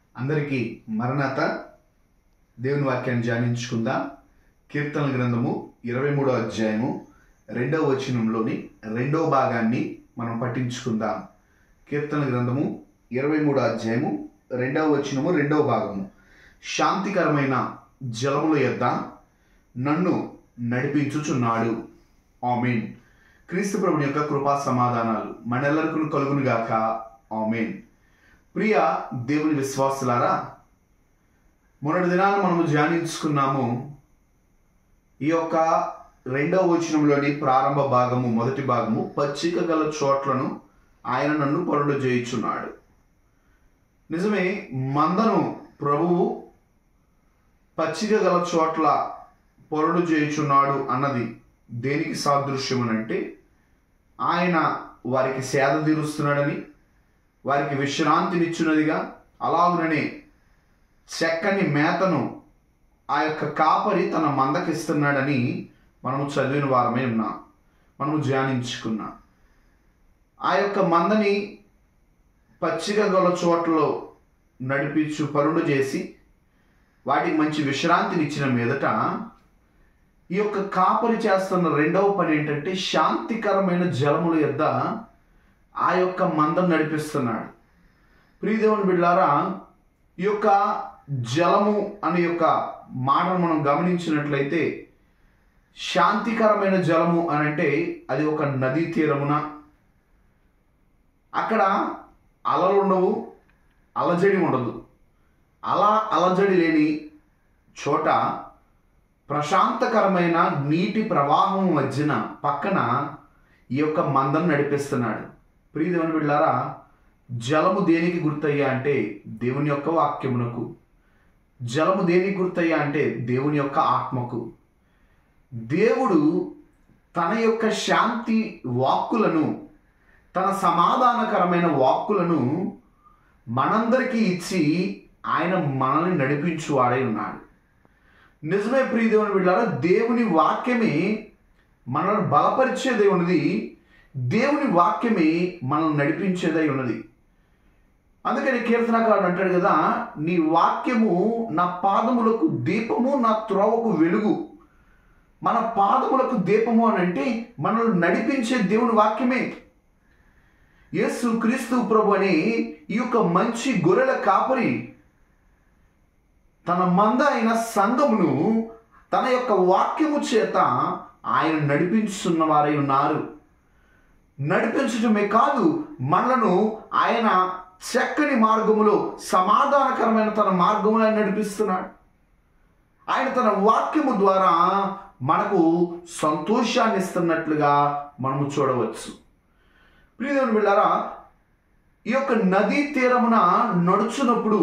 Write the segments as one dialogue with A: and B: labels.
A: అందరికీ మరణాత దేవుని వాక్యాన్ని ధ్యానించుకుందాం కీర్తన గ్రంథము ఇరవై మూడో అధ్యాయము రెండవ వచనంలోని రెండవ భాగాన్ని మనం పఠించుకుందాం కీర్తన గ్రంథము ఇరవై మూడో అధ్యాయము రెండవ వచనము రెండవ భాగము శాంతికరమైన జలముల యొద్ద నన్ను నడిపించుచున్నాడు ఆమెన్ క్రీస్తు ప్రభుని యొక్క కృపా సమాధానాలు మనెల్లరికను కలుగును గాక ఆమెన్ ప్రియ దేవుని విశ్వాసులారా మొన్నటి దినాన మనము ధ్యానించుకున్నాము ఈ యొక్క రెండవ వచనంలోని ప్రారంభ భాగము మొదటి భాగము పచ్చిక గల చోట్లను ఆయన నన్ను పరుడు చేయుచున్నాడు నిజమే మందను ప్రభువు పచ్చిక గల చోట్ల పొరడు చేయుచున్నాడు అన్నది దేనికి సాదృశ్యమనంటే ఆయన వారికి సేద తీరుస్తున్నాడని వారికి విశ్రాంతినిచ్చున్నదిగా అలాగుననే చెక్కని మేతను ఆ యొక్క కాపరి తన మందకిస్తున్నాడని మనము చదివిన వారమే ఉన్నాం మనము ధ్యానించుకున్నాం ఆ యొక్క మందని పచ్చిక గల చోట్లలో నడిపించు పరుడు చేసి వాటికి మంచి విశ్రాంతినిచ్చిన మీదట ఈ యొక్క కాపరి చేస్తున్న రెండవ పని ఏంటంటే శాంతికరమైన జలముల యొద్ద ఆ యొక్క మందం నడిపిస్తున్నాడు ప్రియదేవుని బిడ్డారా ఈ యొక్క జలము అనే యొక్క మాటను మనం గమనించినట్లయితే శాంతికరమైన జలము అని అంటే అది ఒక నదీ తీరమున అక్కడ అలలు ఉండవు అలజడి ఉండదు అలా అలజడి లేని చోట ప్రశాంతకరమైన నీటి ప్రవాహం మధ్యన పక్కన ఈ యొక్క మందం నడిపిస్తున్నాడు ప్రియదేవుని బిళ్ళారా జలము దేనికి గుర్తయ్యా అంటే దేవుని యొక్క వాక్యమునకు జలము దేనికి గుర్తయ్యా అంటే దేవుని యొక్క ఆత్మకు దేవుడు తన యొక్క శాంతి వాక్కులను తన సమాధానకరమైన వాక్కులను మనందరికీ ఇచ్చి ఆయన మనల్ని నడిపించువాడై ఉన్నాడు నిజమే ప్రియదేవుని బిడ్డారా దేవుని వాక్యమే మనల్ని బలపరిచేదే ఉన్నది దేవుని వాక్యమే మనల్ని నడిపించేదై ఉన్నది అందుకని కీర్తనకారుడు అంటాడు కదా నీ వాక్యము నా పాదములకు దీపము నా త్రోవకు వెలుగు మన పాదములకు దీపము అని అంటే మనల్ని నడిపించే దేవుని వాక్యమే యేసు క్రీస్తు ప్రభు అని ఈ యొక్క మంచి గొర్రెల కాపరి తన మంద అయిన సంఘమును తన యొక్క వాక్యము చేత ఆయన నడిపించుతున్న వారై ఉన్నారు నడిపించటమే కాదు మనలను ఆయన చక్కని మార్గములో సమాధానకరమైన తన మార్గములో ఆయన నడిపిస్తున్నాడు ఆయన తన వాక్యము ద్వారా మనకు సంతోషాన్ని ఇస్తున్నట్లుగా మనము చూడవచ్చు ప్రియదేవుని వెళ్ళారా ఈ యొక్క నదీ తీరమున నడుచున్నప్పుడు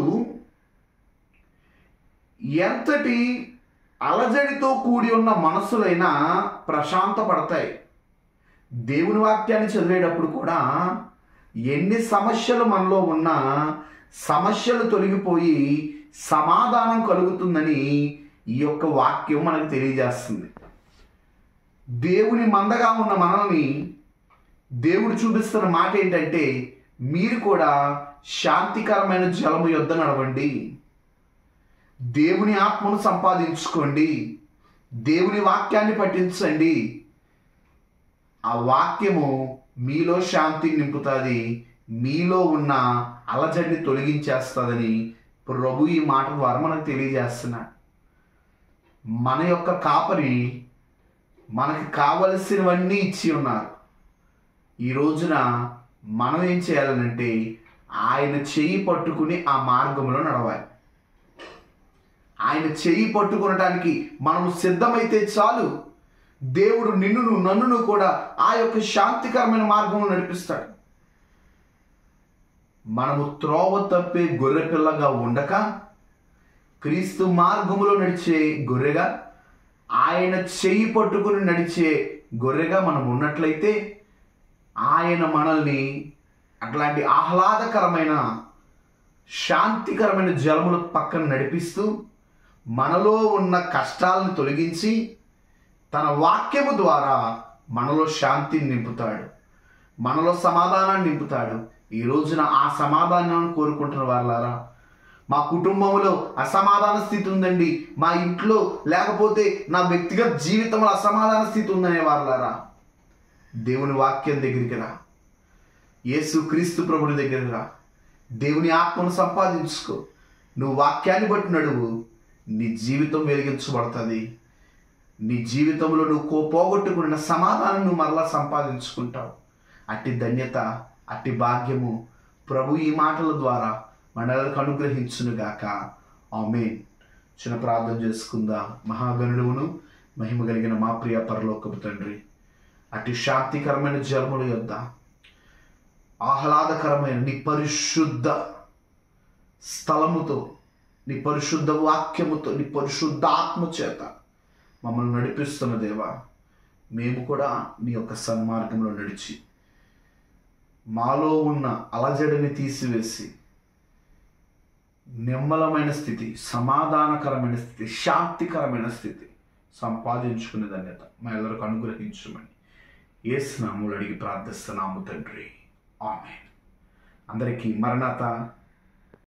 A: ఎంతటి అలజడితో కూడి ఉన్న మనసులైనా ప్రశాంతపడతాయి దేవుని వాక్యాన్ని చదివేటప్పుడు కూడా ఎన్ని సమస్యలు మనలో ఉన్నా సమస్యలు తొలగిపోయి సమాధానం కలుగుతుందని ఈ యొక్క వాక్యం మనకు తెలియజేస్తుంది దేవుని మందగా ఉన్న మనల్ని దేవుడు చూపిస్తున్న మాట ఏంటంటే మీరు కూడా శాంతికరమైన జలము యొద్ద నడవండి దేవుని ఆత్మను సంపాదించుకోండి దేవుని వాక్యాన్ని పఠించండి ఆ వాక్యము మీలో శాంతిని నింపుతుంది మీలో ఉన్న అలజడిని తొలగించేస్తుందని ప్రభు ఈ మాట ద్వారా మనకు తెలియజేస్తున్నాడు మన యొక్క కాపరి మనకి కావలసినవన్నీ ఇచ్చి ఉన్నారు ఈ రోజున మనం ఏం చేయాలనంటే ఆయన చెయ్యి పట్టుకుని ఆ మార్గంలో నడవాలి ఆయన చెయ్యి పట్టుకునటానికి మనము సిద్ధమైతే చాలు దేవుడు నిన్నును నన్నును కూడా ఆ యొక్క శాంతికరమైన మార్గంలో నడిపిస్తాడు మనము త్రోవ తప్పే గొర్రె పిల్లగా ఉండక క్రీస్తు మార్గములో నడిచే గొర్రెగా ఆయన చెయ్యి పట్టుకుని నడిచే గొర్రెగా మనం ఉన్నట్లయితే ఆయన మనల్ని అట్లాంటి ఆహ్లాదకరమైన శాంతికరమైన జలముల పక్కన నడిపిస్తూ మనలో ఉన్న కష్టాలను తొలగించి తన వాక్యము ద్వారా మనలో శాంతిని నింపుతాడు మనలో సమాధానాన్ని నింపుతాడు ఈ రోజున ఆ సమాధానాన్ని కోరుకుంటున్న వారులారా మా కుటుంబంలో అసమాధాన స్థితి ఉందండి మా ఇంట్లో లేకపోతే నా వ్యక్తిగత జీవితంలో అసమాధాన స్థితి ఉందనే వారులారా దేవుని వాక్యం దగ్గరికి రా యేసు క్రీస్తు ప్రభుని దగ్గరికి రా దేవుని ఆత్మను సంపాదించుకో నువ్వు వాక్యాన్ని బట్టి నడువు నీ జీవితం వెలిగించబడుతుంది నీ జీవితంలో నువ్వు కో పోగొట్టుకున్న సమాధానం నువ్వు మరలా సంపాదించుకుంటావు అట్టి ధన్యత అట్టి భాగ్యము ప్రభు ఈ మాటల ద్వారా మనలకు అనుగ్రహించునుగాక ఆమెన్ చిన్న ప్రార్థన చేసుకుందా మహాగణుడువును మహిమ కలిగిన మా ప్రియ పరలోకపు తండ్రి అట్టి శాంతికరమైన జలముల యొద్ద ఆహ్లాదకరమైన నీ పరిశుద్ధ స్థలముతో నీ పరిశుద్ధ వాక్యముతో నీ పరిశుద్ధ ఆత్మ చేత మమ్మల్ని నడిపిస్తున్న దేవా మేము కూడా నీ యొక్క సన్మార్గంలో నడిచి మాలో ఉన్న అలజడిని తీసివేసి నిమ్మలమైన స్థితి సమాధానకరమైన స్థితి శాంతికరమైన స్థితి సంపాదించుకునే ధన్యత మా ఎల్లరికి అనుగ్రహించమని ఏ స్నాములు అడిగి ప్రార్థిస్తున్నాము తండ్రి ఆమె అందరికీ మరణత